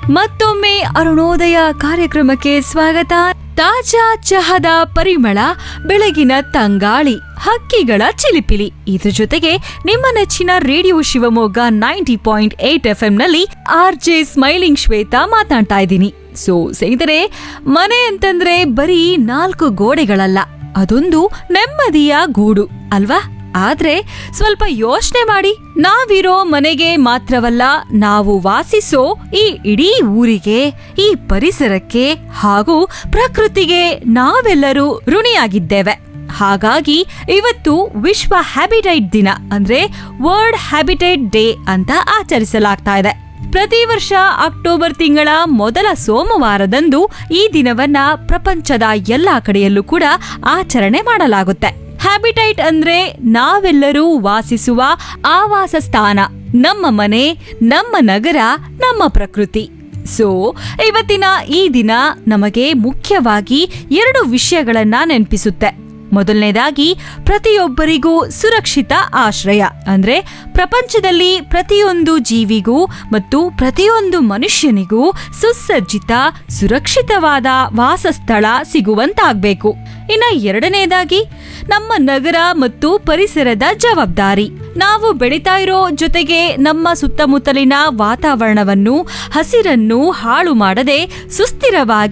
ಮತ್ತೊಮ್ಮೆ ಅರುಣೋದಯ ಕಾರ್ಯಕ್ರಮಕ್ಕೆ ಸ್ವಾಗತ ತಾಜಾ ಚಹದ ಪರಿಮಳ ಬೆಳಗಿನ ತಂಗಾಳಿ ಹಕ್ಕಿಗಳ ಚಿಲಿಪಿಲಿ ಇದ್ರ ಜೊತೆಗೆ ನಿಮ್ಮ ನೆಚ್ಚಿನ radio Shivamogga ninety point eight F ನಲ್ಲಿ ಆರ್ ಜೆ ಸ್ಮೈಲಿಂಗ್ ಶ್ವೇತಾ ಮಾತಾಡ್ತಾ ಇದ್ದೀನಿ ಸೊ ಸ್ನೇಹಿತರೆ ಮನೆ ಅಂತಂದ್ರೆ ಬರೀ ನಾಲ್ಕು ಗೋಡೆಗಳಲ್ಲ ಅದೊಂದು ನೆಮ್ಮದಿಯ ಗೂಡು ಅಲ್ವಾ ಆದ್ರೆ ಸ್ವಲ್ಪ ಯೋಚನೆ ಮಾಡಿ ನಾವಿರೋ ಮನೆಗೆ ಮಾತ್ರವಲ್ಲ ನಾವು ವಾಸಿಸೋ ಈ ಇಡೀ ಊರಿಗೆ ಈ ಪರಿಸರಕ್ಕೆ ಹಾಗೂ ಪ್ರಕೃತಿಗೆ ನಾವೆಲ್ಲರೂ ಋಣಿಯಾಗಿದ್ದೇವೆ ಹಾಗಾಗಿ ಇವತ್ತು ವಿಶ್ವ ಹ್ಯಾಬಿಟೈಟ್ ದಿನ ಅಂದ್ರೆ ವರ್ಲ್ಡ್ ಹ್ಯಾಬಿಟೈಟ್ ಡೇ ಅಂತ ಆಚರಿಸಲಾಗ್ತಾ ಇದೆ ಪ್ರತಿ ವರ್ಷ ಅಕ್ಟೋಬರ್ ತಿಂಗಳ ಮೊದಲ ಸೋಮವಾರದಂದು ಈ ದಿನವನ್ನ ಪ್ರಪಂಚದ ಎಲ್ಲಾ ಕಡೆಯಲ್ಲೂ ಕೂಡ ಆಚರಣೆ ಮಾಡಲಾಗುತ್ತೆ ಹ್ಯಾಬಿಟೈಟ್ ಅಂದ್ರೆ ನಾವೆಲ್ಲರೂ ವಾಸಿಸುವ ಆವಾಸ ಸ್ಥಾನ ನಮ್ಮ ಮನೆ ನಮ್ಮ ನಗರ ನಮ್ಮ ಪ್ರಕೃತಿ ಸೊ ಇವತ್ತಿನ ಈ ದಿನ ನಮಗೆ ಮುಖ್ಯವಾಗಿ ಎರಡು ವಿಷಯಗಳನ್ನ ನೆನಪಿಸುತ್ತೆ ಮೊದಲನೇದಾಗಿ ಪ್ರತಿಯೊಬ್ಬರಿಗೂ ಸುರಕ್ಷಿತ ಆಶ್ರಯ ಅಂದ್ರೆ ಪ್ರಪಂಚದಲ್ಲಿ ಪ್ರತಿಯೊಂದು ಜೀವಿಗೂ ಮತ್ತು ಪ್ರತಿಯೊಂದು ಮನುಷ್ಯನಿಗೂ ಸುಸಜ್ಜಿತ ಸುರಕ್ಷಿತವಾದ ವಾಸಸ್ಥಳ ಸಿಗುವಂತಾಗಬೇಕು ಇನ್ನ ಎರಡನೇದಾಗಿ ನಮ್ಮ ನಗರ ಮತ್ತು ಪರಿಸರದ ಜವಾಬ್ದಾರಿ ನಾವು ಬೆಳೀತಾ ಇರೋ ಜೊತೆಗೆ ನಮ್ಮ ಸುತ್ತಮುತ್ತಲಿನ ವಾತಾವರಣವನ್ನು ಹಸಿರನ್ನು ಹಾಳು ಮಾಡದೆ ಸುಸ್ಥಿರವಾಗಿ